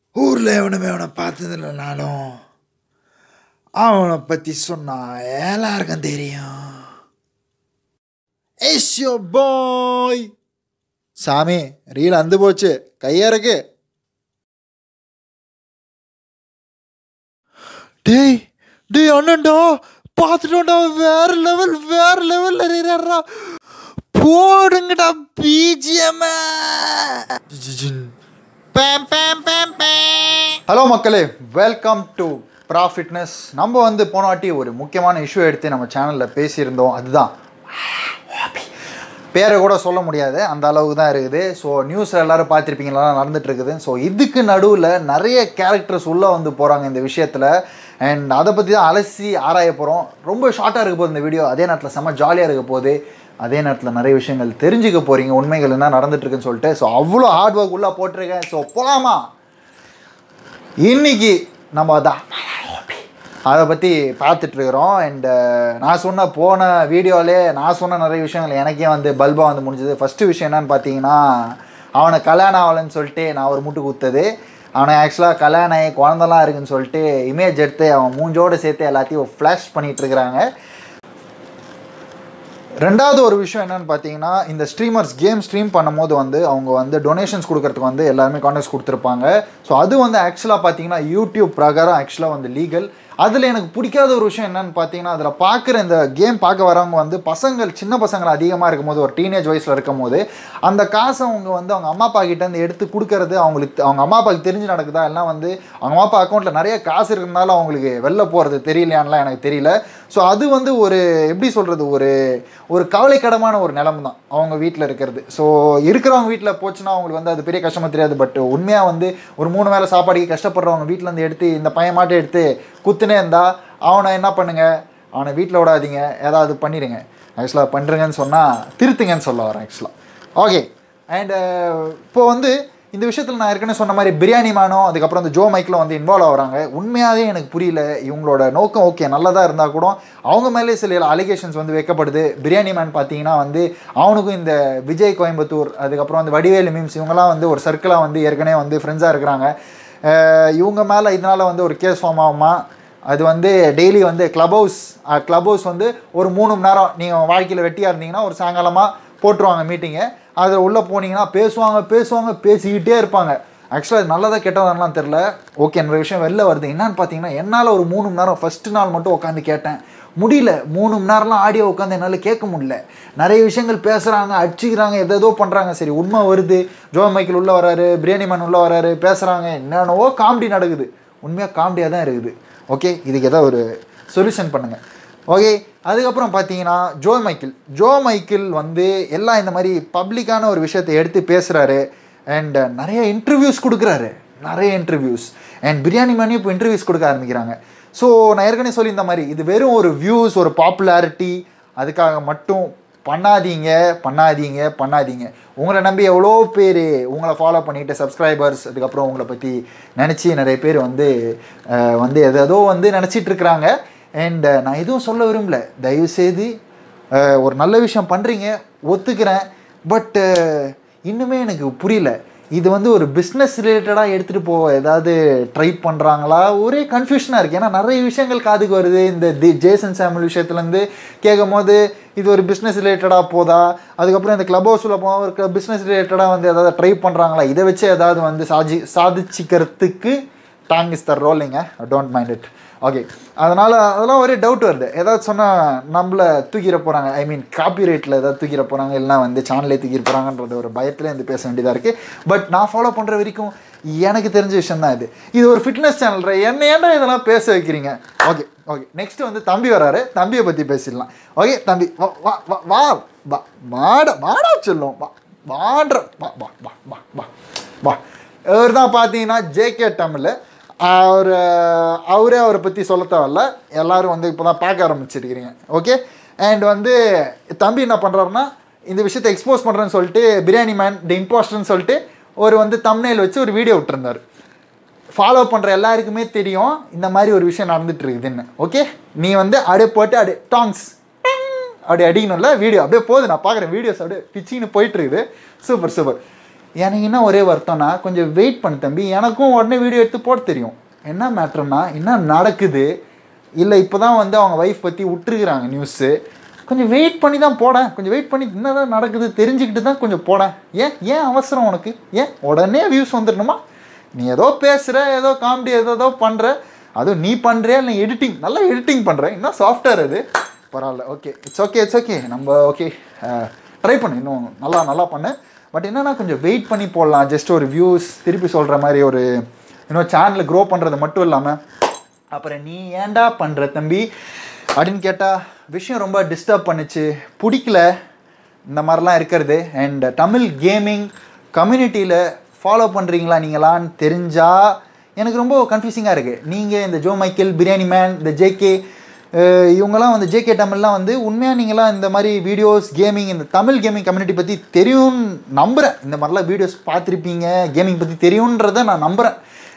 ஊரில் எவனுமே அவனை பார்த்ததில்லைனாலும் அவனை பற்றி சொன்னா எல்லாருக்கும் தெரியும் ஏஷியோ பாய் சாமி ரீல் அந்து போச்சு கையறக்கு டேய் டேய் அண்ணன்டா பார்த்துட்டோம்டா வேற லெவல் வேற லெவல்ல ரீரா போடுங்கடா பிஜிஎம் ஹலோ மக்களே வெல்கம் டு ப்ரா ஃபிட்னஸ் நம்ம வந்து போன வாட்டி ஒரு முக்கியமான இஷ்யூ எடுத்து நம்ம சேனலில் பேசியிருந்தோம் அதுதான் பேரை கூட சொல்ல முடியாது அந்த அளவுக்கு தான் இருக்குது ஸோ நியூஸில் எல்லாரும் பார்த்துருப்பீங்களா நடந்துட்டு இருக்குது ஸோ இதுக்கு நடுவில் நிறைய கேரக்டர்ஸ் உள்ளே வந்து போகிறாங்க இந்த விஷயத்தில் அண்ட் அதை பற்றி தான் அலசி ஆராய போகிறோம் ரொம்ப ஷார்ட்டாக இருக்க போகுது இந்த வீடியோ அதே நேரத்தில் செம்ம ஜாலியாக இருக்க போகுது அதே நேரத்தில் நிறைய விஷயங்கள் தெரிஞ்சுக்க போகிறீங்க உண்மைகள் என்ன நடந்துட்டு இருக்குன்னு சொல்லிட்டு ஸோ அவ்வளோ ஹார்ட் ஒர்க் உள்ளே போட்டிருக்கேன் ஸோ போகலாமா இன்னைக்கு நம்ம அதான் அதை பற்றி பார்த்துட்ருக்குறோம் அண்டு நான் சொன்ன போன வீடியோவிலே நான் சொன்ன நிறைய விஷயங்கள் எனக்கே வந்து பல்பாக வந்து முடிஞ்சது ஃபஸ்ட்டு விஷயம் என்னன்னு பார்த்தீங்கன்னா அவனை கல்யாணம் ஆகலைன்னு சொல்லிட்டு நான் ஒரு முட்டு குத்தது அவனை ஆக்சுவலாக கல்யாணம் ஆகி குழந்தலாம் இருக்குன்னு சொல்லிட்டு இமேஜ் எடுத்து அவன் மூஞ்சோடு சேர்த்து எல்லாத்தையும் ஃப்ளாஷ் பண்ணிகிட்ருக்குறாங்க ரெண்டாவது ஒரு விஷயம் என்னன்னு பார்த்தீங்கன்னா இந்த ஸ்ட்ரீமர்ஸ் கேம் ஸ்ட்ரீம் பண்ணும்போது வந்து அவங்க வந்து டொனேஷன்ஸ் கொடுக்கறதுக்கு வந்து எல்லாருமே கான்டாக்ட்ஸ் கொடுத்துருப்பாங்க ஸோ அது வந்து ஆக்சுவலாக பார்த்தீங்கன்னா யூடியூப் பிரகாரம் ஆக்சுவலாக வந்து லீகல் அதில் எனக்கு பிடிக்காத ஒரு விஷயம் என்னன்னு பார்த்தீங்கன்னா அதில் பார்க்குற இந்த கேம் பார்க்க வரவங்க வந்து பசங்கள் சின்ன பசங்கள் அதிகமாக இருக்கும்போது ஒரு டீனேஜ் வயசில் இருக்கும்போது அந்த காசை அவங்க வந்து அவங்க அம்மா அப்பா கிட்ட இருந்து எடுத்து கொடுக்கறது அவங்களுக்கு அவங்க அம்மா அப்பாவுக்கு தெரிஞ்சு நடக்குதா எல்லாம் வந்து அவங்க அம்மா அப்பா அக்கௌண்ட்டில் நிறைய காசு இருக்கிறதுனால அவங்களுக்கு வெளில போகிறது தெரியலையான்லாம் எனக்கு தெரியல ஸோ அது வந்து ஒரு எப்படி சொல்கிறது ஒரு ஒரு கவலைக்கிடமான ஒரு நிலம தான் அவங்க வீட்டில் இருக்கிறது ஸோ இருக்கிறவங்க வீட்டில் போச்சுன்னா அவங்களுக்கு வந்து அது பெரிய கஷ்டமாக தெரியாது பட் உண்மையாக வந்து ஒரு மூணு வேளை சாப்பாடுக்கு கஷ்டப்படுறவங்க வீட்டிலேருந்து எடுத்து இந்த பையன் மாட்டை எடுத்து குத்துனே இருந்தா அவனை என்ன பண்ணுங்க அவனை வீட்டில் விடாதீங்க ஏதாவது பண்ணிடுங்க ஆக்சுவலாக பண்ணுறங்கன்னு சொன்னால் திருத்துங்கன்னு சொல்ல வரேன் ஆக்சுவலாக ஓகே அண்ட் இப்போ வந்து இந்த விஷயத்தில் நான் ஏற்கனவே சொன்ன மாதிரி பிரியாணி மேனோ அதுக்கப்புறம் அந்த ஜோ மைக்கில் வந்து இன்வால்வ் ஆகுறாங்க உண்மையாகவே எனக்கு புரியல இவங்களோட நோக்கம் ஓகே நல்லதாக இருந்தால் கூட அவங்க மேலே சில அலிகேஷன்ஸ் வந்து வைக்கப்படுது பிரியாணி மேன் பார்த்தீங்கன்னா வந்து அவனுக்கும் இந்த விஜய் கோயம்புத்தூர் அதுக்கப்புறம் வந்து வடிவேலு மீம்ஸ் இவங்கெல்லாம் வந்து ஒரு சர்க்கிளாக வந்து ஏற்கனவே வந்து ஃப்ரெண்ட்ஸாக இருக்கிறாங்க அஹ் இவங்க மேலே இதனால் வந்து ஒரு கேஸ் ஃபார்ம் ஆகுமா அது வந்து டெய்லி வந்து க்ளப் ஹவுஸ் க்ளப் ஹவுஸ் வந்து ஒரு மூணு மணி நேரம் நீங்கள் வாழ்க்கையில் வெட்டியாக இருந்தீங்கன்னா ஒரு சாயங்காலமாக போட்டுருவாங்க மீட்டிங்கை அதில் உள்ளே போனீங்கன்னா பேசுவாங்க பேசுவாங்க பேசிக்கிட்டே இருப்பாங்க ஆக்சுவலாக அது நல்லதாக கெட்டதான்லாம் தெரில ஓகே என்ற விஷயம் வெளில வருது என்னன்னு பார்த்தீங்கன்னா என்னால் ஒரு மூணு மணி நேரம் ஃபஸ்ட்டு நாள் மட்டும் உட்காந்து கேட்டேன் முடியல மூணு மணி நேரம்லாம் ஆடியோ உட்காந்து என்னால் கேட்க முடியல நிறைய விஷயங்கள் பேசுகிறாங்க அடிச்சுக்கிறாங்க எதோ பண்ணுறாங்க சரி உண்மை வருது ஜோ மைக்கேல் உள்ளே வராரு பிரியாணி மேன் உள்ளே வராரு பேசுகிறாங்க என்னென்னவோ காமெடி நடக்குது உண்மையாக காமெடியாக தான் இருக்குது ஓகே இதுக்கு ஏதாவது ஒரு சொல்யூஷன் பண்ணுங்கள் ஓகே அதுக்கப்புறம் பார்த்தீங்கன்னா ஜோ மைக்கேல் ஜோ மைக்கேல் வந்து எல்லாம் இந்த மாதிரி பப்ளிக்கான ஒரு விஷயத்தை எடுத்து பேசுகிறாரு அண்ட் நிறைய இன்டர்வியூஸ் கொடுக்குறாரு நிறைய இன்டர்வியூஸ் அண்ட் பிரியாணி மணி இப்போ இன்டர்வியூஸ் கொடுக்க ஆரம்பிக்கிறாங்க ஸோ நான் ஏற்கனவே சொல்லியிருந்த மாதிரி இது வெறும் ஒரு வியூஸ் ஒரு பாப்புலாரிட்டி அதுக்காக மட்டும் பண்ணாதீங்க பண்ணாதீங்க பண்ணாதீங்க உங்களை நம்பி எவ்வளோ பேர் உங்களை ஃபாலோ பண்ணிட்டு சப்ஸ்கிரைபர்ஸ் அதுக்கப்புறம் உங்களை பற்றி நினச்சி நிறைய பேர் வந்து அஹ், வந்து எதோ வந்து நினச்சிட்டு இருக்கிறாங்க அண்ட் நான் எதுவும் சொல்ல விரும்பல தயவுசெய்து அஹ், ஒரு நல்ல விஷயம் பண்ணுறீங்க ஒத்துக்கிறேன் பட்டு இன்னுமே எனக்கு புரியல இது வந்து ஒரு பிஸ்னஸ் ரிலேட்டடாக எடுத்துகிட்டு போக ஏதாவது ட்ரை பண்ணுறாங்களா ஒரே கன்ஃபியூஷனாக இருக்குது ஏன்னா நிறைய விஷயங்கள் காதுக்கு வருது இந்த தி ஜேசன் சாமுல் விஷயத்துலேருந்து கேட்கும் போது இது ஒரு பிஸ்னஸ் ரிலேட்டடாக போதா அதுக்கப்புறம் இந்த க்ளப் ஹவுஸில் போக ஒரு பிஸ்னஸ் ரிலேட்டடாக வந்து ஏதாவது ட்ரை பண்ணுறாங்களா இதை வச்சு ஏதாவது வந்து சாதி சாதிச்சிக்கிறதுக்கு டாங் இஸ் த ரோலிங்க டோன்ட் மைண்ட் இட் ஓகே அதனால் அதெல்லாம் ஒரே டவுட் வருது ஏதாவது சொன்னால் நம்மளை தூக்கிட போகிறாங்க ஐ மீன் காப்பி ரேட்டில் ஏதாவது தூக்கிட போகிறாங்க இல்லைனா வந்து சேனலே தூக்கிட போகிறாங்கன்றது ஒரு பயத்தில் இருந்து பேச வேண்டியதாக இருக்குது பட் நான் ஃபாலோ பண்ணுற வரைக்கும் எனக்கு தெரிஞ்ச விஷயம் தான் இது இது ஒரு ஃபிட்னஸ் சேனல் என்ன ஏன்டா இதெல்லாம் பேச வைக்கிறீங்க ஓகே ஓகே நெக்ஸ்ட் வந்து தம்பி வராரு தம்பியை பற்றி பேசிடலாம் ஓகே தம்பி வா வா வா வா வா மாட மாடா சொல்லும் வா வாடுற வா வா வா வா வா வா இவர் தான் பார்த்தீங்கன்னா ஜேகே தமிழ் அவர் அவரே அவரை பற்றி சொல்ல தேவையில்ல எல்லாரும் வந்து இப்போ தான் பார்க்க ஆரம்பிச்சிருக்கிறீங்க ஓகே அண்ட் வந்து தம்பி என்ன பண்ணுறாருன்னா இந்த விஷயத்தை எக்ஸ்போஸ் பண்ணுறேன்னு சொல்லிட்டு பிரியாணி மேன் தி இம்போஸ்டர்னு சொல்லிட்டு ஒரு வந்து தம்னையில் வச்சு ஒரு வீடியோ விட்டுருந்தார் ஃபாலோ பண்ணுற எல்லாருக்குமே தெரியும் இந்த மாதிரி ஒரு விஷயம் நடந்துட்டு இருக்குதுன்னு ஓகே நீ வந்து அப்படியே போட்டு அப்படியே டாங்ஸ் அப்படி அடிக்கணும்ல வீடியோ அப்படியே போகுது நான் பார்க்குறேன் வீடியோஸ் அப்படியே பிச்சின்னு போயிட்டு இருக்குது சூப்பர் சூப்பர் எனக்கு என்ன ஒரே வருத்தம்னா கொஞ்சம் வெயிட் பண்ணு தம்பி எனக்கும் உடனே வீடியோ எடுத்து போட தெரியும் என்ன மேட்ருன்னா என்ன நடக்குது இல்லை இப்போ தான் வந்து அவங்க ஒய்ஃப் பற்றி விட்டுருக்குறாங்க நியூஸு கொஞ்சம் வெயிட் பண்ணி தான் போடேன் கொஞ்சம் வெயிட் பண்ணி என்னதான் நடக்குது தெரிஞ்சுக்கிட்டு தான் கொஞ்சம் போடேன் ஏன் ஏன் அவசரம் உனக்கு ஏன் உடனே வியூஸ் வந்துடணுமா நீ ஏதோ பேசுகிற ஏதோ காமெடி ஏதோ ஏதோ பண்ணுற அதுவும் நீ பண்ணுறியா இல்லை எடிட்டிங் நல்லா எடிட்டிங் பண்ணுற இன்னும் சாஃப்ட்வேர் அது பரவாயில்ல okay it's okay it's okay நம்ம ஓகே ட்ரை பண்ணு இன்னும் நல்லா நல்லா பண்ணு பட் என்னன்னா கொஞ்சம் வெயிட் பண்ணி போடலாம் ஜஸ்ட் ஒரு வியூஸ் திருப்பி சொல்கிற மாதிரி ஒரு இன்னும் சேனலை க்ரோ பண்ணுறது மட்டும் இல்லாமல் அப்புறம் நீ ஏன்டா பண்ணுற தம்பி அப்படின்னு கேட்டால் விஷயம் ரொம்ப டிஸ்டர்ப் பண்ணுச்சு பிடிக்கல இந்த மாதிரிலாம் இருக்கிறது அண்ட் தமிழ் கேமிங் கம்யூனிட்டியில் ஃபாலோ பண்ணுறீங்களா நீங்களான்னு தெரிஞ்சால் எனக்கு ரொம்ப கன்ஃபியூசிங்காக இருக்குது நீங்கள் இந்த ஜோ மைக்கேல் பிரியாணி மேன் இந்த ஜேகே இவங்கெல்லாம் வந்து ஜேகே தமிழ்லாம் வந்து உண்மையாக நீங்களாம் இந்த மாதிரி வீடியோஸ் கேமிங் இந்த தமிழ் கேமிங் கம்யூனிட்டி பற்றி தெரியும்னு நம்புகிறேன் இந்த மாதிரிலாம் வீடியோஸ் பார்த்துருப்பீங்க கேமிங் பற்றி தெரியுன்றதை நான் நம்புகிறேன்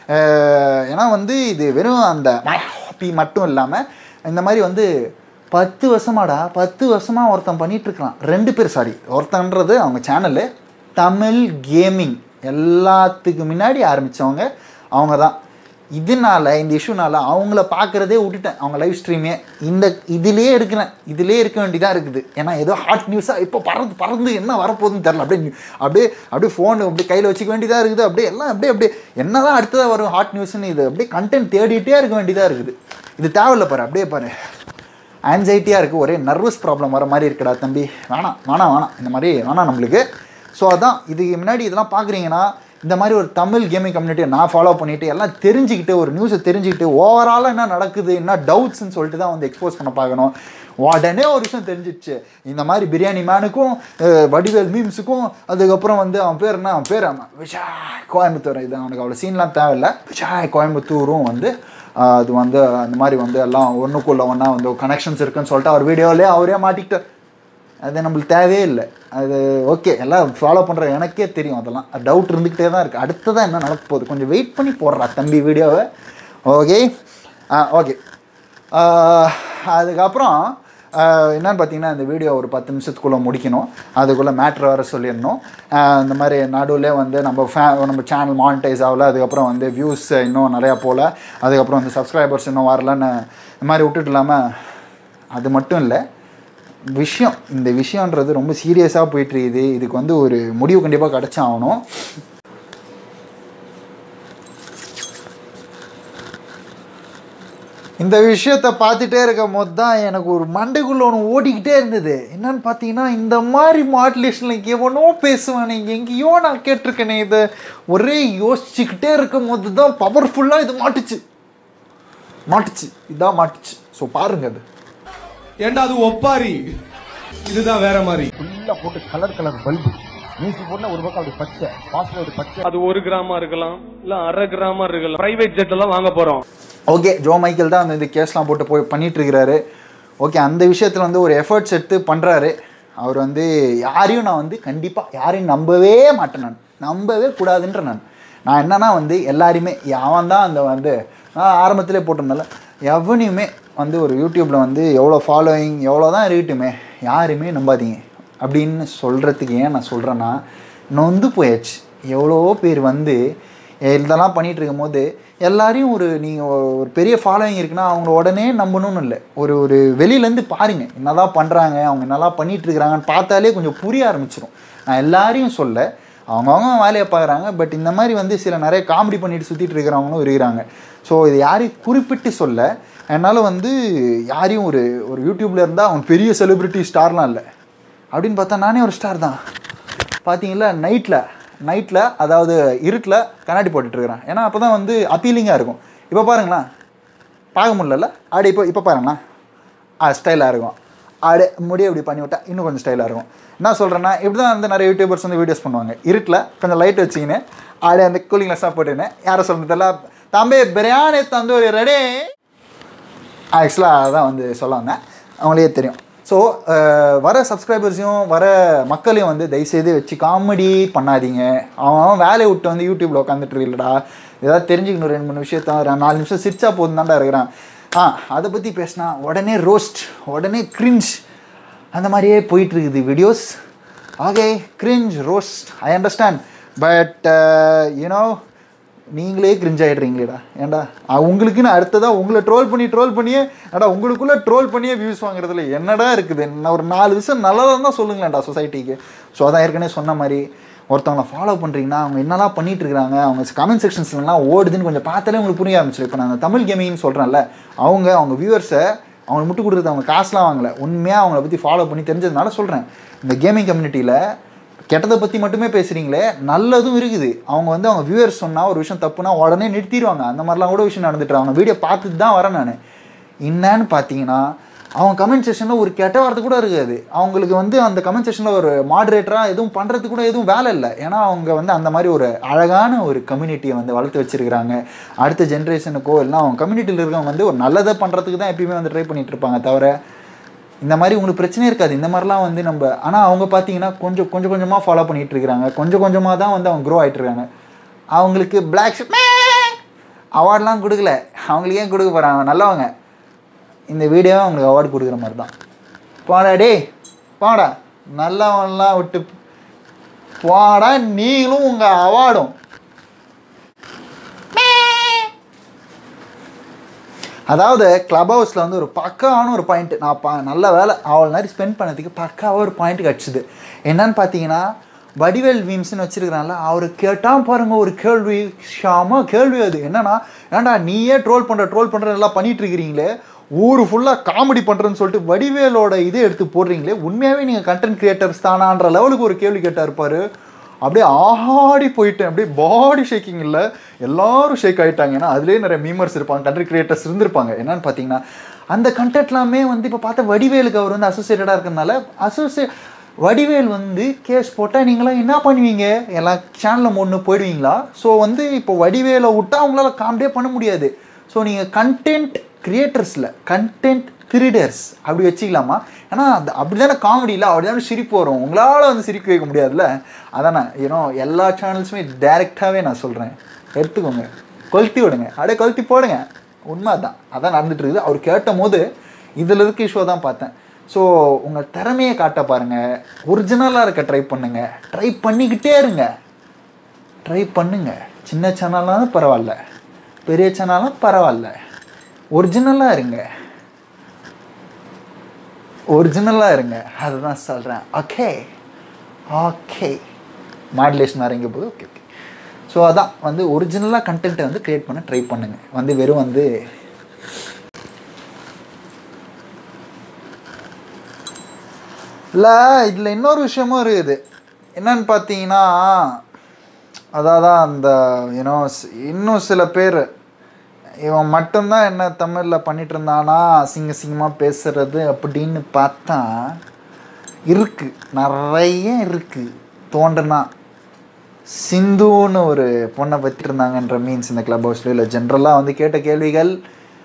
ஏன்னா வந்து இது வெறும் அந்த ஹாப்பி மட்டும் இல்லாமல் இந்த மாதிரி வந்து பத்து வருஷமாடா பத்து வருஷமாக ஒருத்தன் பண்ணிட்டு இருக்கான் ரெண்டு பேர் சாரி ஒருத்தன்றது அவங்க சேனலு தமிழ் கேமிங் எல்லாத்துக்கு முன்னாடி ஆரம்பித்தவங்க அவங்க தான் இதனால இந்த இஷ்யூனால அவங்கள பார்க்குறதே விட்டுட்டேன் அவங்க லைவ் ஸ்ட்ரீமே இந்த இதுலேயே இருக்கிறேன் இதுலேயே இருக்க வேண்டியதாக இருக்குது ஏன்னா ஏதோ ஹாட் நியூஸாக இப்போ பறந்து பறந்து என்ன வரப்போகுதுன்னு தெரில அப்படியே அப்படியே அப்படியே ஃபோன் அப்படியே கையில் வச்சுக்க வேண்டியதாக இருக்குது அப்படியே எல்லாம் அப்படியே அப்படியே என்ன தான் அடுத்ததாக வரும் ஹாட் நியூஸ்னு இது அப்படியே கண்டென்ட் தேடிட்டே இருக்க வேண்டியதாக இருக்குது இது தேவையில்ல பாரு அப்படியே பாரு ஆன்சைட்டியாக இருக்குது ஒரே நர்வஸ் ப்ராப்ளம் வர மாதிரி இருக்குடா தம்பி வேணாம் வேணாம் வேணாம் இந்த மாதிரி வேணாம் நம்மளுக்கு ஸோ அதான் இதுக்கு முன்னாடி இதெல்லாம் பார்க்குறீங்கன்னா இந்த மாதிரி ஒரு தமிழ் கேமிங் கம்யூனிட்டியை நான் ஃபாலோ பண்ணிவிட்டு எல்லாம் தெரிஞ்சுக்கிட்டு ஒரு நியூஸை தெரிஞ்சுக்கிட்டு ஓவராலாக என்ன நடக்குது என்ன டவுட்ஸ்ன்னு சொல்லிட்டு தான் வந்து எக்ஸ்போஸ் பண்ண பார்க்கணும் உடனே ஒரு விஷயம் தெரிஞ்சிடுச்சு இந்த மாதிரி பிரியாணி மேனுக்கும் அஹ், வடிவேல் மீம்ஸுக்கும் அதுக்கப்புறம் வந்து அவன் பேர் என்ன அவன் பேர் அவன் விஷாய் கோயம்புத்தூர் இது அவனுக்கு அவ்வளோ சீன்லாம் தேவையில்லை விஷாய் கோயம்புத்தூரும் வந்து ஆஹ், அது வந்து அந்த மாதிரி வந்து எல்லாம் ஒன்றுக்குள்ள ஒன்றா வந்து கனெக்ஷன்ஸ் இருக்குன்னு சொல்லிட்டு அவர் வீடியோவிலே அவரே மாட்டிக்கிட்டார் அது நம்மளுக்கு தேவையே இல்லை அது ஓகே எல்லாம் ஃபாலோ பண்ணுற எனக்கே தெரியும் அதெல்லாம் டவுட் இருந்துக்கிட்டே தான் இருக்குது அடுத்ததான் என்ன நடக்க போகுது கொஞ்சம் வெயிட் பண்ணி போடுறா தம்பி வீடியோவை ஓகே ஆ ஓகே அதுக்கப்புறம் ஆஹ், என்னன்னு பார்த்தீங்கன்னா இந்த வீடியோ ஒரு பத்து நிமிஷத்துக்குள்ளே முடிக்கணும் அதுக்குள்ளே மேட்ரு வர சொல்லிடணும் ஆஹ், இந்த மாதிரி நடுவில் வந்து நம்ம ஃபே நம்ம சேனல் மானிட்டைஸ் ஆகல அதுக்கப்புறம் வந்து வியூஸ் இன்னும் நிறையா போகல அதுக்கப்புறம் வந்து சப்ஸ்கிரைபர்ஸ் இன்னும் வரலன்னு இந்த மாதிரி விட்டுட்டு இல்லாமல் அது மட்டும் இல்லை விஷயம் இந்த விஷயன்றது ரொம்ப சீரியஸாக போயிட்டுருக்குது இதுக்கு வந்து ஒரு முடிவு கண்டிப்பாக கிடச்சாகணும் இந்த விஷயத்த பார்த்துட்டே இருக்கும் போது தான் எனக்கு ஒரு மண்டைக்குள்ள ஒன்று ஓடிக்கிட்டே இருந்தது என்னன்னு பார்த்தீங்கன்னா இந்த மாதிரி மாடுலேஷனில் எவனோ பேசுவானே எங்கேயோ நான் கேட்டிருக்கேனே இதை ஒரே யோசிச்சுக்கிட்டே இருக்கும் போது தான் பவர்ஃபுல்லாக இது மாட்டுச்சு மாட்டுச்சு இதான் மாட்டுச்சு ஸோ பாருங்க அது ஏண்டா அது ஒப்பாரி இதுதான் வேற மாதிரி ஃபுல்லா போட்டு கலர் கலர் பல்பு மியூசிக் போட்டா ஒரு பக்கம் அப்படி பச்சை வாசல் அப்படி பச்சை அது ஒரு கிராமா இருக்கலாம் இல்ல அரை கிராமா இருக்கலாம் பிரைவேட் ஜெட் எல்லாம் வாங்க போறோம் ஓகே ஜோ மைக்கேல் தான் அந்த இந்த கேஸ்லாம் போட்டு போய் பண்ணிட்டு இருக்கிறாரு ஓகே அந்த விஷயத்தில் வந்து ஒரு எஃபர்ட்ஸ் எடுத்து பண்ணுறாரு அவர் வந்து யாரையும் நான் வந்து கண்டிப்பாக யாரையும் நம்பவே மாட்டேன் நான் நம்பவே கூடாதுன்ற நான் நான் என்னன்னா வந்து எல்லாரையுமே அவன் தான் அந்த வந்து நான் ஆரம்பத்திலே போட்டிருந்தால எவனையுமே வந்து ஒரு யூடியூப்பில் வந்து எவ்வளோ ஃபாலோயிங் எவ்வளோ தான் இருக்கட்டுமே யாருமே நம்பாதீங்க அப்படின்னு சொல்கிறதுக்கு ஏன் நான் சொல்கிறேன்னா நொந்து போயாச்சு எவ்வளோ பேர் வந்து இதெல்லாம் பண்ணிட்டு இருக்கும்போது எல்லாரையும் ஒரு நீங்கள் ஒரு பெரிய ஃபாலோயிங் இருக்குன்னா அவங்க உடனே நம்பணும்னு இல்லை ஒரு ஒரு வெளியிலேருந்து பாருங்க என்னதான் பண்ணுறாங்க அவங்க என்னலாம் பண்ணிட்டு இருக்கிறாங்கன்னு பார்த்தாலே கொஞ்சம் புரிய ஆரம்பிச்சிடும் நான் எல்லாரையும் சொல்ல அவங்கவுங்க வேலையை பார்க்குறாங்க பட் இந்த மாதிரி வந்து சில நிறைய காமெடி பண்ணிட்டு சுற்றிட்டு இருக்கிறவங்களும் இருக்கிறாங்க ஸோ இது யாரையும் குறிப்பிட்டு சொல்ல என்னால் வந்து யாரையும் ஒரு ஒரு யூடியூப்ல இருந்தால் அவங்க பெரிய செலிபிரிட்டி ஸ்டார்லாம் இல்லை அப்படின்னு பார்த்தா நானே ஒரு ஸ்டார் தான் பார்த்தீங்களா நைட்டில் நைட்டில் அதாவது இருட்டில் கண்ணாடி போட்டுட்டு இருக்கிறேன் ஏன்னா அப்போ தான் வந்து அப்பீலிங்காக இருக்கும் இப்போ பாருங்களேன் பார்க்க முடியல ஆடு இப்போ இப்போ பாருங்களேன் ஆ ஸ்டைலாக இருக்கும் ஆடு முடிய இப்படி பண்ணி விட்டா இன்னும் கொஞ்சம் ஸ்டைலாக இருக்கும் என்ன சொல்கிறேன்னா இப்படி தான் வந்து நிறைய யூடியூபர்ஸ் வந்து வீடியோஸ் பண்ணுவாங்க இருட்டில் கொஞ்சம் லைட் வச்சுக்கின்னு ஆடு அந்த கூலிங் கிளாஸ்லாம் போட்டுன்னு யாரை சொல்கிறதில்ல தம்பி பிரியாணி தந்தூரி ரெடி ஆக்சுவலாக அதான் வந்து சொல்ல வந்தேன் அவங்களே தெரியும் ஸோ வர சப்ஸ்கிரைபர்ஸையும் வர மக்களையும் வந்து தயவுசெய்து வச்சு காமெடி பண்ணாதீங்க அவன் அவன் வேலையை விட்டு வந்து யூடியூப்பில் உட்காந்துட்டு இல்லைடா ஏதாவது தெரிஞ்சுக்கணும் ரெண்டு மூணு விஷயத்த ஒரு நாலு நிமிஷம் சிரிச்சா போதும் தான்டா இருக்கிறான் ஆ அதை பற்றி பேசினா உடனே ரோஸ்ட் உடனே கிரிஞ்ச் அந்த மாதிரியே போயிட்டு இருக்குது வீடியோஸ் ஆகே cringe roast I understand but you know நீங்களே கிரிஞ்ச் ஆகிடுறீங்களேடா ஏன்டா அஹ் உங்களுக்குன்னு அடுத்ததாக உங்களை ட்ரோல் பண்ணி ட்ரோல் பண்ணியே ஏடா உங்களுக்குள்ளே ட்ரோல் பண்ணியே வியூஸ் வாங்குறதுல என்னடா இருக்குது என்ன ஒரு நாலு விஷயம் நல்லதாக தான் சொல்லுங்களேன்டா சொசைட்டிக்கு ஸோ அதான் ஏற்கனவே சொன்ன மாதிரி ஒருத்தவங்களை ஃபாலோ பண்ணுறீங்கன்னா அவங்க என்னெல்லாம் பண்ணிட்டு இருக்காங்க அவங்க கமெண்ட் செக்ஷன்ஸ்லாம் ஓடுதுன்னு கொஞ்சம் பார்த்தாலே உங்களுக்கு புரிய ஆரம்பிச்சிடும் இப்போ நான் அந்த தமிழ் கேமிங்னு சொல்கிறேன்ல அவங்க அவங்க வியூவர்ஸை அவங்க முட்டு கொடுக்குறது அவங்க காசுலாம் வாங்கல உண்மையாக அவங்கள பற்றி ஃபாலோ பண்ணி தெரிஞ்சதுனால சொல்கிறேன் இந்த கேமிங் கம்யூனிட்டியில் கெட்டதை பற்றி மட்டுமே பேசுகிறீங்களே நல்லதும் இருக்குது அவங்க வந்து அவங்க வியூவர்ஸ் சொன்னால் ஒரு விஷயம் தப்புனா உடனே நிறுத்திடுவாங்க அந்த மாதிரிலாம் கூட விஷயம் நடந்துட்டு அவங்க வீடியோ பார்த்துட்டு தான் வரேன் நான் என்னன்னு பார்த்தீங்கன்னா அவங்க கமெண்ட் செஷனில் ஒரு கெட்ட வார்த்தை கூட இருக்காது அவங்களுக்கு வந்து அந்த கமெண்ட் செஷனில் ஒரு மாடரேட்டராக எதுவும் பண்ணுறது கூட எதுவும் வேலை இல்லை ஏன்னா அவங்க வந்து அந்த மாதிரி ஒரு அழகான ஒரு கம்யூனிட்டியை வந்து வளர்த்து வச்சிருக்கிறாங்க அடுத்த ஜென்ரேஷனுக்கோ இல்லை அவங்க கம்யூனிட்டியில் இருக்கவங்க வந்து ஒரு நல்லதை பண்ணுறதுக்கு தான் எப்பயுமே வந்து ட்ரை பண்ணிட்டு இருப்பாங்க தவிர இந்த மாதிரி உங்களுக்கு பிரச்சனையே இருக்காது இந்த மாதிரிலாம் வந்து நம்ம ஆனால் அவங்க பார்த்தீங்கன்னா கொஞ்சம் கொஞ்சம் கொஞ்சமாக ஃபாலோ பண்ணிட்டு இருக்கிறாங்க கொஞ்சம் கொஞ்சமாக தான் வந்து அவங்க க்ரோ ஆகிட்டு இருக்காங்க அவங்களுக்கு பிளாக் அவார்ட்லாம் கொடுக்கல அவங்களுக்கு ஏன் கொடுக்க போகிறாங்க நல்லவங்க இந்த வீடியோவை அவங்களுக்கு அவார்டு கொடுக்குற மாதிரி தான் போடா டேய் போடா நல்லவன்லாம் விட்டு போடா நீங்களும் உங்கள் அவார்டும் அதாவது க்ளப் ஹவுஸில் வந்து ஒரு பக்காவான ஒரு பாயிண்ட் நான் பா நல்ல வேலை அவ்வளோ நேரம் ஸ்பெண்ட் பண்ணதுக்கு பக்காவாக ஒரு பாயிண்ட் கிடச்சிது என்னன்னு பார்த்தீங்கன்னா வடிவேல் மீம்ஸ்னு வச்சிருக்கிறான்ல அவர் கேட்டால் பாருங்க ஒரு கேள்வி ஷாமா கேள்வி அது என்னன்னா ஏன்டா நீயே ட்ரோல் பண்ணுற ட்ரோல் பண்ணுற எல்லாம் பண்ணிட்டு இருக்கிறீங்களே ஊர் ஃபுல்லாக காமெடி பண்ணுறேன்னு சொல்லிட்டு வடிவேலோட இதை எடுத்து போடுறீங்களே உண்மையாகவே நீங்கள் கண்டென்ட் கிரியேட்டர்ஸ் தானான்ற லெவலுக்கு ஒரு கேள்வி கேட்டா இருப்பாரு அப்படியே ஆடி போயிட்டேன் அப்படியே பாடி ஷேக்கிங் இல்லை எல்லாரும் ஷேக் ஆகிட்டாங்க ஏன்னா அதுலேயே நிறைய மீமர்ஸ் இருப்பாங்க கண்டென்ட் கிரியேட்டர்ஸ் இருந்திருப்பாங்க என்னன்னு பார்த்தீங்கன்னா அந்த கண்டென்ட்லாமே வந்து இப்போ பார்த்தா வடிவேலுக்கு அவர் வந்து அசோசியேட்டடாக இருக்கிறதுனால அசோசியே வடிவேல் வந்து கேஸ் போட்டால் நீங்களாம் என்ன பண்ணுவீங்க எல்லா சேனலில் ஒன்று போயிடுவீங்களா ஸோ வந்து இப்போ வடிவேலை விட்டா அவங்களால காமெடியே பண்ண முடியாது ஸோ நீங்கள் கண்டென்ட் கிரியேட்டர்ஸில் கண்டென்ட் திருடர்ஸ் அப்படி வச்சுக்கலாமா ஏன்னா அது அப்படி தானே காமெடி இல்லை அப்படி தானே சிரிப்பு வரும் உங்களால் வந்து சிரிக்க வைக்க முடியாதுல்ல அதானே ஏன்னோ எல்லா சேனல்ஸுமே டைரெக்டாகவே நான் சொல்கிறேன் எடுத்துக்கோங்க கொளுத்தி விடுங்க அப்படியே கொளுத்தி போடுங்க உண்மை தான் அதான் நடந்துட்டு இருக்குது அவர் கேட்ட போது இதில் இருக்க இஷ்யூ தான் பார்த்தேன் ஸோ உங்கள் திறமையை காட்ட பாருங்கள் ஒரிஜினலாக இருக்க ட்ரை பண்ணுங்க ட்ரை பண்ணிக்கிட்டே இருங்க ட்ரை பண்ணுங்க சின்ன சேனல்னாலும் பரவாயில்ல பெரிய சேனலும் பரவாயில்ல ஒரிஜினலாக இருங்க ஒரிஜினலாக இருங்க அதுதான் சொல்கிறேன் ஓகே ஓகே மாடுலேஷன் வேறு எங்கே போகுது ஓகே ஓகே ஸோ அதான் வந்து ஒரிஜினலாக கண்டென்ட்டை வந்து க்ரியேட் பண்ண ட்ரை பண்ணுங்க வந்து வெறும் வந்து இல்லை இதில் இன்னொரு விஷயமும் இருக்குது என்னன்னு பார்த்தீங்கன்னா அதாவது அந்த யூனோ இன்னும் சில பேர் இவன் மட்டும்தான் என்ன தமிழில் பண்ணிட்டு இருந்தானா அசிங்க அசிங்கமாக பேசுறது அப்படின்னு பார்த்தா இருக்கு நிறைய இருக்கு தோண்டுனா சிந்துன்னு ஒரு பொண்ணை பற்றி இருந்தாங்கன்ற மீன்ஸ் இந்த கிளப் ஹவுஸில் இல்லை ஜென்ரலாக வந்து கேட்ட கேள்விகள்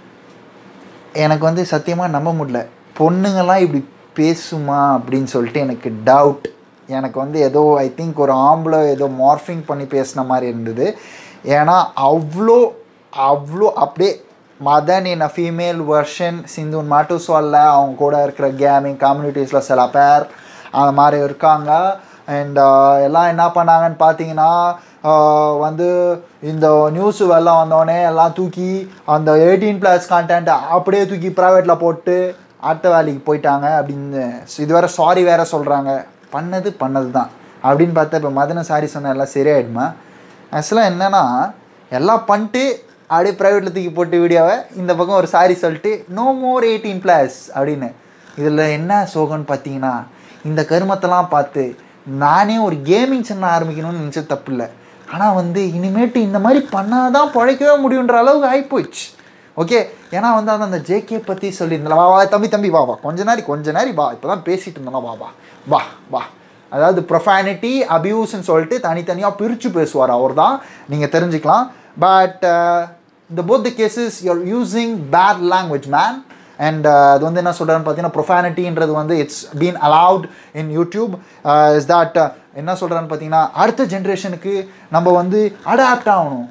எனக்கு வந்து சத்தியமாக நம்ப முடியல பொண்ணுங்கள்லாம் இப்படி பேசுமா அப்படின்னு சொல்லிட்டு எனக்கு டவுட் எனக்கு வந்து ஏதோ ஐ திங்க் ஒரு ஆம்பளை ஏதோ மார்ஃபிங் பண்ணி பேசின மாதிரி இருந்தது ஏன்னா அவ்வளோ அவ்வளோ அப்படியே Madan in a female version சிந்துன் மட்டும் சொல்ல அவங்க கூட இருக்கிற கேமிங் கம்யூனிட்டிஸில் சில பேர் அந்த மாதிரி இருக்காங்க அண்ட் எல்லாம் என்ன பண்ணாங்கன்னு பார்த்தீங்கன்னா ஆஹ் வந்து இந்த நியூஸ் வெள்ளம் வந்தோடனே எல்லாம் தூக்கி அந்த எயிட்டீன் ப்ளஸ் கான்டென்ட் அப்படியே தூக்கி ப்ரைவேட்டில் போட்டு அடுத்த வேலைக்கு போயிட்டாங்க அப்படின்னு இது வேற சாரி வேற சொல்கிறாங்க பண்ணது பண்ணது தான் அப்படின்னு பார்த்தா இப்போ மதன சாரி சொன்ன எல்லாம் சரியாயிடுமா ஆக்சுவலாக என்னென்னா எல்லாம் பண்ணிட்டு அப்படியே ப்ரைவேட்டில் தூக்கி போட்டு வீடியோவை இந்த பக்கம் ஒரு சாரி சொல்லிட்டு நோ மோர் எயிட்டீன் ப்ளஸ் அப்படின்னு இதில் என்ன சோகம்னு பார்த்தீங்கன்னா இந்த கருமத்தெல்லாம் பார்த்து நானே ஒரு கேமிங் சேனல் ஆரம்பிக்கணும்னு நினச்சது தப்பு இல்லை ஆனால் வந்து இனிமேட்டு இந்த மாதிரி பண்ணாதான் பிழைக்கவே முடியுன்ற அளவுக்கு ஆகிப்போச்சு ஓகே ஏன்னா வந்து அது அந்த ஜேகே பற்றி சொல்லியிருந்தல வா வா தம்பி தம்பி வா வா கொஞ்ச நேரி கொஞ்ச நேரி வா இப்போ தான் பேசிகிட்டு இருந்தோம்னா வா வா வா வா அதாவது ப்ரொஃபானிட்டி அபியூஸ்ன்னு சொல்லிட்டு தனித்தனியாக பிரித்து பேசுவார் அவர் தான் நீங்கள் தெரிஞ்சுக்கலாம் பட் இந்த both the cases you are using bad language man and அது வந்து என்ன சொல்கிறான்னு பார்த்தீங்கன்னா ப்ரொஃபானிட்டின்றது வந்து it's been allowed in YouTube is that என்ன சொல்கிறான்னு பார்த்தீங்கன்னா அடுத்த ஜென்ரேஷனுக்கு நம்ம வந்து அடாப்ட் ஆகணும்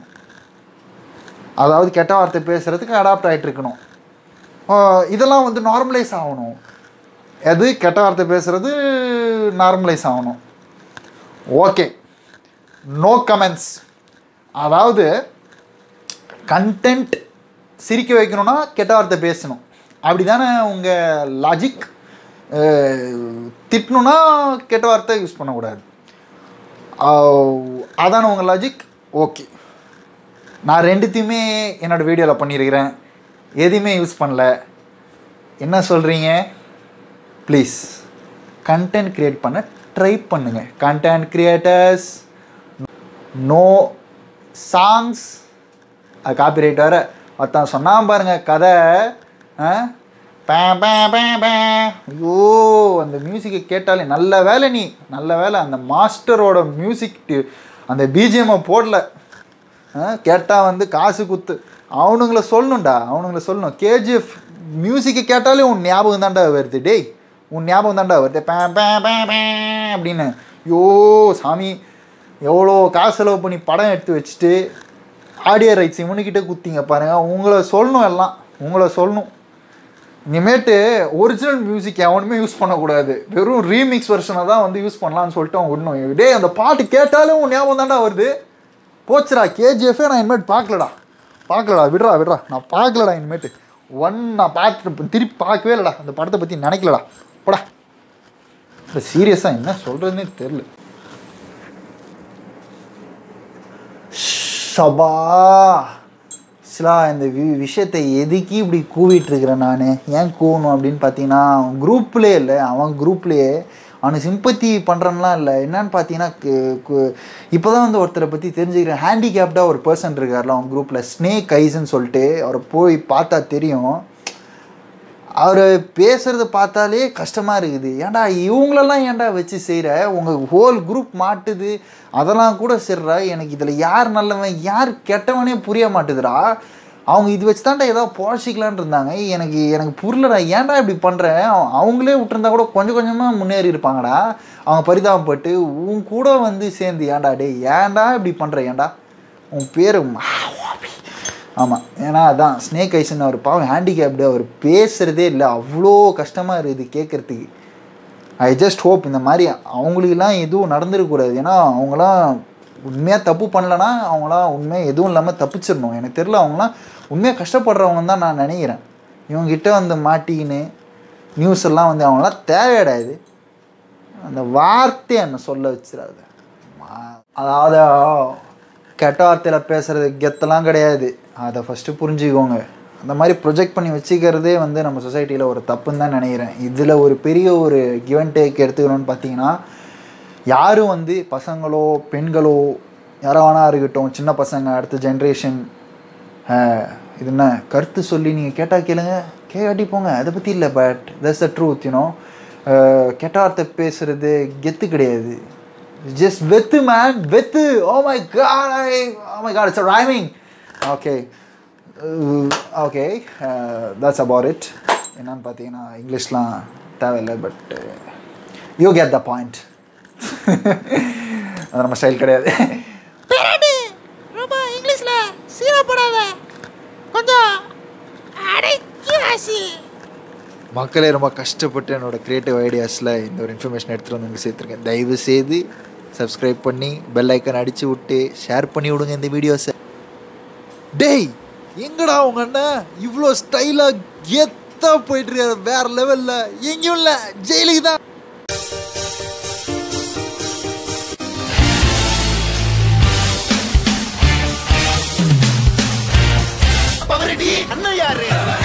அதாவது கெட்ட வார்த்தை பேசுகிறதுக்கு அடாப்ட் ஆகிட்டு இருக்கணும் ஆஹ் இதெல்லாம் வந்து நார்மலைஸ் ஆகணும் எது கெட்ட வார்த்தை பேசுகிறது நார்மலைஸ் ஆகணும் ஓகே நோ கமெண்ட்ஸ் அதாவது கண்டென்ட் சிரிக்க வைக்கணும்னா கெட்ட வார்த்தை பேசணும் அப்படி தானே உங்கள் லாஜிக் திட்டணும்னா கெட்ட வார்த்தை யூஸ் பண்ணக்கூடாது ஆஹ், அதான உங்கள் லாஜிக் ஓகே நான் ரெண்டுத்தையுமே என்னோடய வீடியோவில் பண்ணியிருக்கிறேன் எதையுமே யூஸ் பண்ணல என்ன சொல்கிறீங்க ப்ளீஸ் கண்டென்ட் க்ரியேட் பண்ண ட்ரை பண்ணுங்க கண்டென்ட் கிரியேட்டர்ஸ் நோ சாங்ஸ் அது காப்பிரைட் வேறு ஒருத்தன் சொன்னான் பாருங்க கதை ஆ? பே, பே, பே, பே. ஐயோ அந்த மியூசிக்கை கேட்டாலே நல்ல வேலை நீ நல்ல வேலை அந்த மாஸ்டரோட மியூசிக் அந்த பிஜிஎம்மை போடல கேட்டால் வந்து காசு குத்து அவனுங்கள சொல்லணும்டா அவனுங்கள சொல்லணும் கேஜிஎஃப் மியூசிக்கை கேட்டாலே உன் ஞாபகம் தான்டா வருது டேய் உன் ஞாபகம் தான்டா வருது பே பே பே பே அப்படின்னு ஐயோ சாமி எவ்வளோ காசு செலவு பண்ணி படம் எடுத்து வச்சுட்டு ஆடியோ ரைட்ஸ் இவனுக்கிட்ட குத்திங்க பாருங்க உங்களை சொல்லணும் எல்லாம் உங்களை சொல்லணும் இனிமேட்டு ஒரிஜினல் மியூசிக் எவனுமே யூஸ் பண்ணக்கூடாது வெறும் ரீமிக்ஸ் வெர்ஷனை தான் வந்து யூஸ் பண்ணலாம்னு சொல்லிட்டு அவன் விடணும் டேய் அந்த பாட்டு கேட்டாலும் உன் ஞாபகம் தான்டா வருது போச்சுடா கேஜிஎஃபே நான் இனிமேட்டு பார்க்கலடா பார்க்கலடா விடுறா விடுறா நான் பார்க்கலடா இனிமேட்டு ஒன் நான் பார்த்துட்டு திருப்பி பார்க்கவே இல்லைடா அந்த படத்தை பற்றி நினைக்கலடா போடா இப்போ சீரியஸாக என்ன சொல்கிறதுனே தெரில ஷபா சிலா இந்த வி விஷயத்தை எதுக்கு இப்படி கூவிட்டு இருக்கிறேன் நான் ஏன் கூவணும் அப்படின்னு பார்த்தீங்கன்னா அவன் குரூப்லேயே இல்லை அவன் குரூப்லேயே அவனுக்கு சிம்பத்தி பண்ணுறன்லாம் இல்லை என்னன்னு பார்த்தீங்கன்னா இப்போ தான் வந்து ஒருத்தரை பற்றி தெரிஞ்சுக்கிறேன் ஹேண்டிகேப்டாக ஒரு பர்சன் இருக்கார்ல அவன் குரூப்பில் ஸ்னேக் ஐஸ்ன்னு சொல்லிட்டு அவரை போய் பார்த்தா தெரியும் அவர் பேசுகிறத பார்த்தாலே கஷ்டமாக இருக்குது ஏன்டா இவங்களெல்லாம் ஏன்டா வச்சு செய்கிற உங்கள் ஹோல் குரூப் மாட்டுது அதெல்லாம் கூட சரிடா எனக்கு இதில் யார் நல்லவன் யார் கெட்டவனே புரிய மாட்டுதுடா அவங்க இது வச்சு தான்டா ஏதோ பொழைச்சிக்கலான் இருந்தாங்க எனக்கு எனக்கு புரியலடா ஏன்டா இப்படி பண்ணுறேன் அவங்களே விட்டுருந்தா கூட கொஞ்சம் கொஞ்சமாக முன்னேறி இருப்பாங்கடா அவங்க பரிதாபப்பட்டு உன் கூட வந்து சேர்ந்து ஏன்டா டேய் ஏன்டா இப்படி பண்ணுற ஏன்டா உன் பேர் ஆமாம் ஏன்னா அதான் ஸ்னேக் ஐஸ்ன்னு அவர் பாவம் ஹேண்டிகேப்டு அவர் பேசுகிறதே இல்லை அவ்வளோ கஷ்டமாக இருக்குது கேட்குறதுக்கு ஐ ஜஸ்ட் ஹோப் இந்த மாதிரி அவங்களுக்கெல்லாம் எதுவும் நடந்துடக்கூடாது ஏன்னா அவங்களாம் உண்மையாக தப்பு பண்ணலன்னா அவங்களாம் உண்மையாக எதுவும் இல்லாமல் தப்பிச்சிடணும் எனக்கு தெரில அவங்களாம் உண்மையாக கஷ்டப்படுறவங்க தான் நான் நினைக்கிறேன் இவங்ககிட்ட வந்து மாட்டிக்கின்னு நியூஸ் எல்லாம் வந்து அவங்களாம் தேவையிடாது அந்த வார்த்தையை என்ன சொல்ல வச்சிடாது அதாவது கெட்ட வார்த்தையில் பேசுகிறது கெத்தெல்லாம் கிடையாது அதை ஃபஸ்ட்டு புரிஞ்சுக்கோங்க அந்த மாதிரி ப்ரொஜெக்ட் பண்ணி வச்சுக்கிறதே வந்து நம்ம சொசைட்டியில் ஒரு தப்புன்னு தான் நினைக்கிறேன் இதில் ஒரு பெரிய ஒரு கிவன் டேக் எடுத்துக்கணும்னு பார்த்தீங்கன்னா யாரும் வந்து பசங்களோ பெண்களோ யாரோ வேணா இருக்கட்டும் சின்ன பசங்க அடுத்த ஜென்ரேஷன் இது என்ன கருத்து சொல்லி நீங்கள் கேட்டால் கேளுங்க கேட்டி போங்க அதை பற்றி இல்லை but that's the truth you know கெட்ட வார்த்தை பேசுகிறது கெத்து கிடையாது ஜஸ்ட் வெத்து மேன் வெத்து oh my God I oh my God it's rhyming okay okay that's about it என்னன்னு பார்த்தீங்கன்னா இங்கிலீஷ்லாம் தேவையில்லை but you get the point அது நம்ம ஸ்டைல் கிடையாது பேராண்டி ரொம்ப இங்கிலீஷ்ல சீரப்படாத கொஞ்சம் அடக்கி வாசி மக்களே ரொம்ப கஷ்டப்பட்டு என்னோட க்ரியேட்டிவ் ஐடியாஸில் இந்த ஒரு இன்ஃபர்மேஷன் எடுத்துகிட்டு வந்து உங்களுக்கு சேர்த்துருக்கேன் தயவு செய்து சப்ஸ்கிரைப் பண்ணி பெல் ஐக்கன் அடித்து விட்டு ஷேர் பண்ணி விடுங்க இந்த வீடியோஸை டேய் எங்கடா உங்க அண்ணன் இவ்வளோ ஸ்டைலாக கெத்தா போயிட்டு இருக்காரு வேற லெவலில் எங்கேயும் இல்லை ஜெயிலுக்கு தான் அண்ணன் யாரு